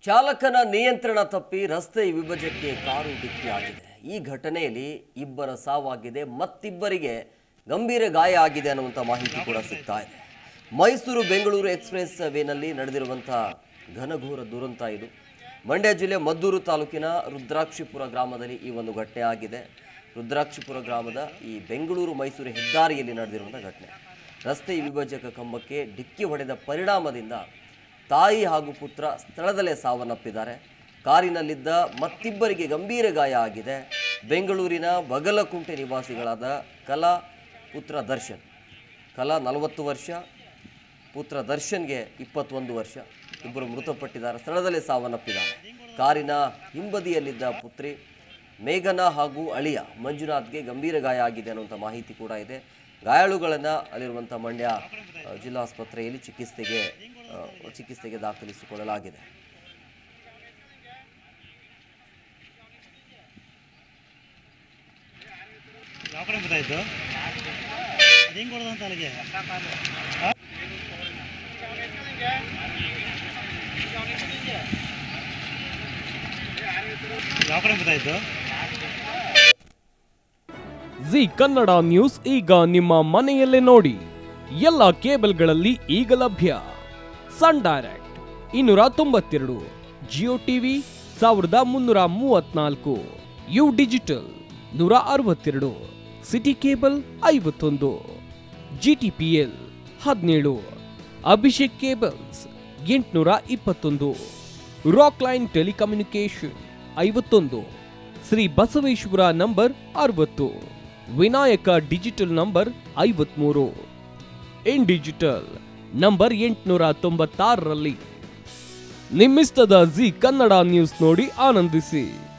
ಚಾಲಕನ ನಿಯಂತ್ರಣ ತಪ್ಪಿ ರಸ್ತೆ ವಿಭಜಕ್ಕೆ ಕಾರು ಡಿಕ್ಕಿಯಾಗಿದೆ ಈ ಘಟನೆಯಲ್ಲಿ ಇಬ್ಬರ ಸಾವಾಗಿದೆ ಮತ್ತಿಬ್ಬರಿಗೆ ಗಂಭೀರ ಗಾಯ ಆಗಿದೆ ಅನ್ನುವಂಥ ಮಾಹಿತಿ ಕೂಡ ಸಿಗ್ತಾ ಇದೆ ಮೈಸೂರು ಬೆಂಗಳೂರು ಎಕ್ಸ್ಪ್ರೆಸ್ ವೇನಲ್ಲಿ ನಡೆದಿರುವಂಥ ಘನಘೋರ ದುರಂತ ಇದು ಮಂಡ್ಯ ಜಿಲ್ಲೆ ಮದ್ದೂರು ತಾಲೂಕಿನ ರುದ್ರಾಕ್ಷಿಪುರ ಗ್ರಾಮದಲ್ಲಿ ಈ ಒಂದು ಘಟನೆ ಆಗಿದೆ ರುದ್ರಾಕ್ಷಿಪುರ ಗ್ರಾಮದ ಈ ಬೆಂಗಳೂರು ಮೈಸೂರು ಹೆದ್ದಾರಿಯಲ್ಲಿ ನಡೆದಿರುವಂಥ ಘಟನೆ ರಸ್ತೆ ವಿಭಜಕ ಕಂಬಕ್ಕೆ ಡಿಕ್ಕಿ ಹೊಡೆದ ಪರಿಣಾಮದಿಂದ ತಾಯಿ ಹಾಗೂ ಪುತ್ರ ಸ್ಥಳದಲ್ಲೇ ಸಾವನ್ನಪ್ಪಿದ್ದಾರೆ ಕಾರಿನಲ್ಲಿದ್ದ ಮತ್ತಿಬ್ಬರಿಗೆ ಗಂಭೀರ ಗಾಯ ಆಗಿದೆ ಬೆಂಗಳೂರಿನ ಬಗಲಕುಂಟೆ ನಿವಾಸಿಗಳಾದ ಕಲಾ ಪುತ್ರ ದರ್ಶನ್ ಕಲಾ ನಲವತ್ತು ವರ್ಷ ಪುತ್ರ ದರ್ಶನ್ಗೆ ಇಪ್ಪತ್ತೊಂದು ವರ್ಷ ಇಬ್ಬರು ಮೃತಪಟ್ಟಿದ್ದಾರೆ ಸ್ಥಳದಲ್ಲೇ ಸಾವನ್ನಪ್ಪಿದ್ದಾರೆ ಕಾರಿನ ಹಿಂಬದಿಯಲ್ಲಿದ್ದ ಪುತ್ರಿ ಮೇಘನಾ ಹಾಗೂ ಅಳಿಯ ಮಂಜುನಾಥ್ಗೆ ಗಂಭೀರ ಗಾಯ ಆಗಿದೆ ಅನ್ನುವಂಥ ಮಾಹಿತಿ ಕೂಡ ಇದೆ ಗಾಯಾಳುಗಳನ್ನು ಅಲ್ಲಿರುವಂಥ ಮಂಡ್ಯ ಆ, ಜಿಲ್ಲಾಸ್ಪತ್ರೆಯಲ್ಲಿ ಚಿಕಿತ್ಸೆಗೆ ಆ, ಚಿಕಿತ್ಸೆಗೆ ದಾಖಲಿಸಿಕೊಳ್ಳಲಾಗಿದೆ ಯಾವ ಕಡೆ ಗೊತ್ತಾಯ್ತು ಅದು ಹೆಂಗೆ ಹೊಡೆದಂತ ಅಲ್ಲಿಗೆ ಯಾವ ಕಡೆ ಗೊತ್ತಾಯ್ತು ಜಿ ಕನ್ನಡ ನ್ಯೂಸ್ ಈಗ ನಿಮ್ಮ ಮನೆಯಲ್ಲೇ ನೋಡಿ ಎಲ್ಲ ಕೇಬಲ್ಗಳಲ್ಲಿ ಈಗ ಲಭ್ಯ ಸನ್ ಡೈರೆಕ್ಟ್ ಇನ್ನೂರ ತೊಂಬತ್ತೆರಡು ಜಿಯೋ ಟಿವಿ ಸಾವಿರದ ಮುನ್ನೂರ ಮೂವತ್ನಾಲ್ಕು ಯು ಡಿಜಿಟಲ್ ನೂರ ಅರವತ್ತೆರಡು ಸಿಟಿ ಕೇಬಲ್ ಐವತ್ತೊಂದು ಜಿ ಟಿ ಪಿ ಎಲ್ ಹದಿನೇಳು ಅಭಿಷೇಕ್ ಕೇಬಲ್ಸ್ ಎಂಟುನೂರ ಇಪ್ಪತ್ತೊಂದು ರಾಕ್ ಲೈನ್ ಟೆಲಿಕಮ್ಯುನಿಕೇಶನ್ ಐವತ್ತೊಂದು ಶ್ರೀ ಬಸವೇಶ್ವರ ನಂಬರ್ ಅರವತ್ತು ವಿನಾಯಕ ಡಿಜಿಟಲ್ ನಂಬರ್ ಐವತ್ಮೂರು ಇನ್ ಡಿಜಿಟಲ್ ನಂಬರ್ ಎಂಟುನೂರ ತೊಂಬತ್ತಾರರಲ್ಲಿ ನಿಮ್ಮಿಸ್ತದ ಜಿ ಕನ್ನಡ ನ್ಯೂಸ್ ನೋಡಿ ಆನಂದಿಸಿ